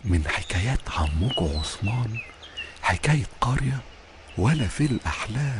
من حكايات عمكم عثمان حكاية قرية ولا في الأحلام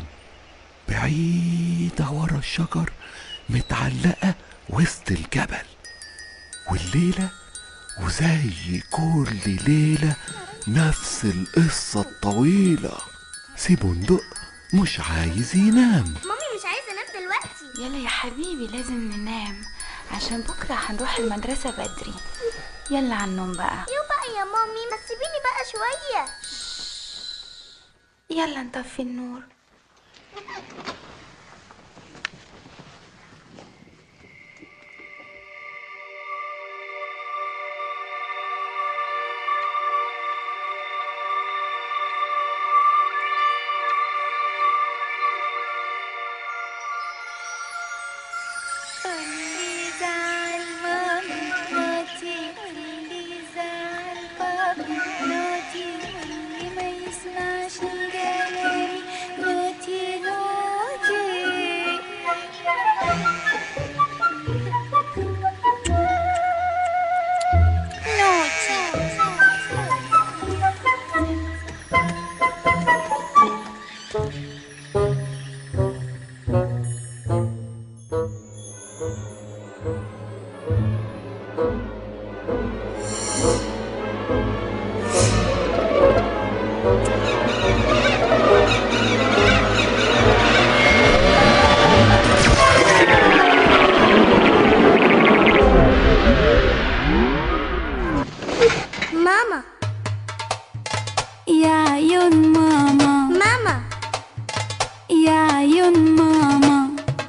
بعيدة ورا الشجر متعلقة وسط الجبل والليلة وزي كل ليلة نفس القصة الطويلة سي بندق مش عايز ينام مامي مش عايزه انام دلوقتي يلا يا حبيبي لازم ننام عشان بكرة هنروح المدرسة بدري يلا على النوم بقى يو بقى يا مامي ما تسيبيني بقى شويه يلا نطفي النور ماما يا عيون ماما ماما يا عيون ماما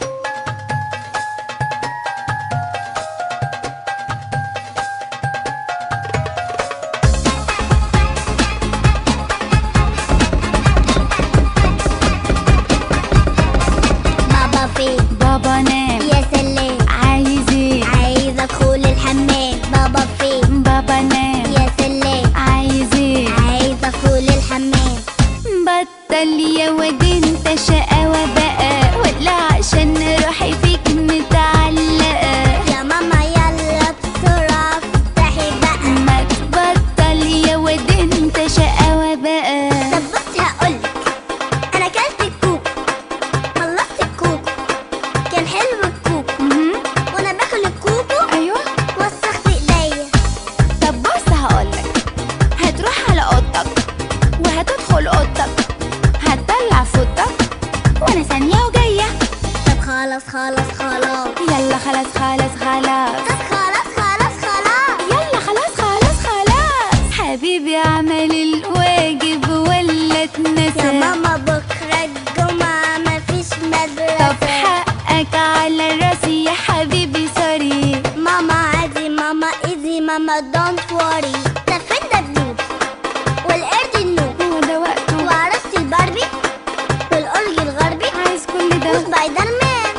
بابا فين بابا نام يا سلام عايز ايه عايزه ادخل الحمام بابا فين بابا نام يا سلام عايز ايه عايزه ادخل الحمام بطل يا واد انت شقاوة بقى ولا عشان روحي فيك متعلقة يا ماما يلا بسرعه افتحي بقى ما تبطل يا واد انت شقاوة بقى طب بصي هقولك انا اكلت الكوك خلصت الكوك كان حلو الكوك مهم. وانا باكل الكوكو ايوه وسخت ايديا طب بص هقولك هتروح على اوضتك وهتدخل اوضتك هتطلع فوطك وانا ثانية وجاية طب خلاص خلاص خلاص يلا خلاص خلاص خلاص طب خلاص خلاص خلاص يلا خلاص خلاص خلاص حبيبي اعمل الواجب ولا اتنسى يا ماما بكرة الجمعة مفيش طب مدرسة حقك على راسي يا حبيبي سوري ماما عادي ماما ايزي ماما دونت وري ده فين ده النوب والقرد النوب هو ده وقته وعروسة الباربي والأورج الغربي عايز كل ده وسبايدر مان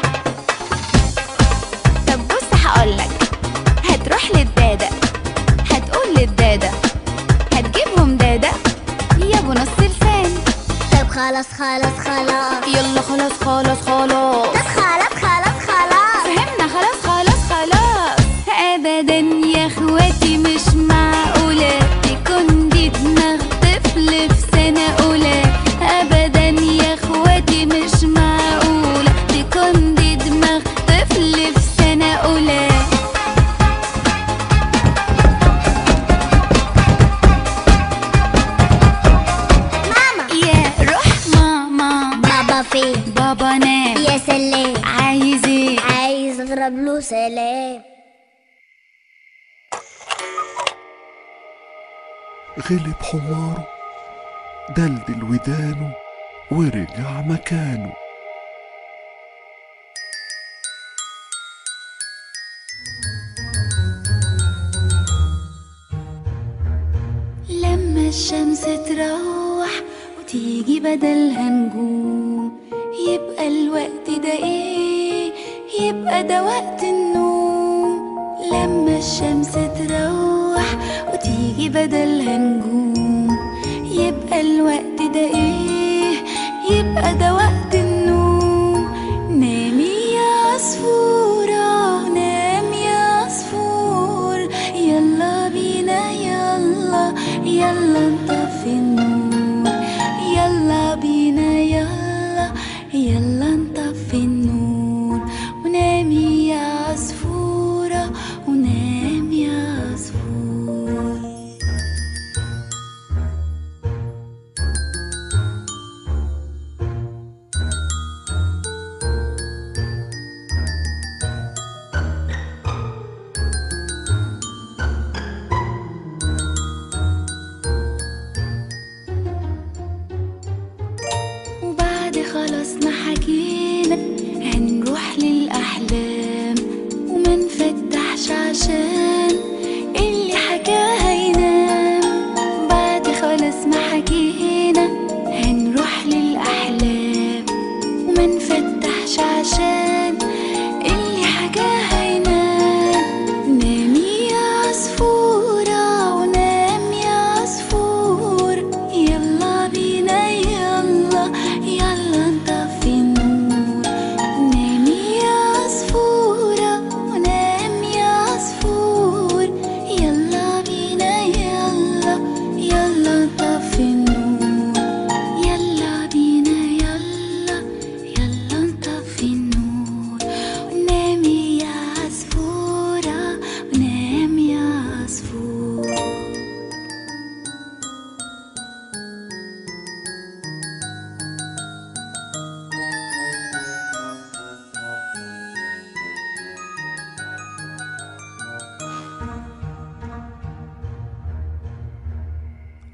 طب بص هقولك هتروح للدادة هتقول للدادة هتجيبهم دادة يا ابو نص لسان طب خلاص خلاص خلاص يلا خلاص خلاص خلاص طب خلاص خلاص خلاص فهمنا خلاص خلاص خلاص ابدا يا اخواتي مش معقولة تكون دي دماغ طفل في سنة اولى ابدا يا اخواتي مش معقولة تكون دي دماغ طفل في سنة اولى ماما يا روح ماما بابا فين بابا نام يا سلام عايز ايه عايز اضرب له سلام غلب حماره دلدل ودانه ورجع مكانه لما الشمس تروح وتيجي بدلها نجوم يبقى الوقت ده ايه يبقى ده وقت النوم لما الشمس تروح وتيجي بدلها نجوم يبقى الوقت ده ايه يبقى ده وقت النوم نامي يا عصفورة نام يا عصفور يلا بينا يلا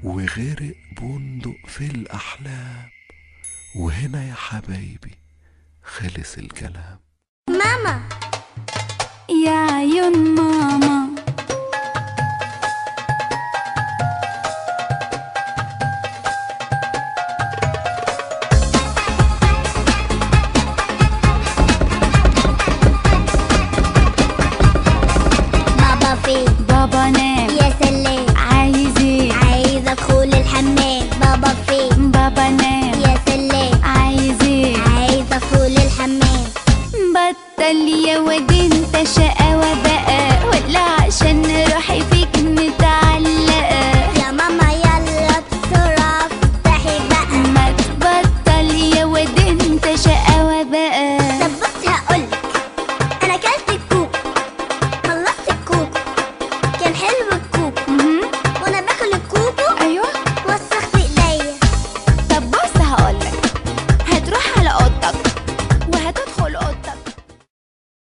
وغرق بندق في الأحلام وهنا يا حبايبي خلص الكلام ماما يا عيون ماما بابا فين بابا نام يا سلام عايز ايه عايز ادخل الحمام بابا فين بابا نام يا سلام عايز ايه عايز ادخل الحمام بطل يا واد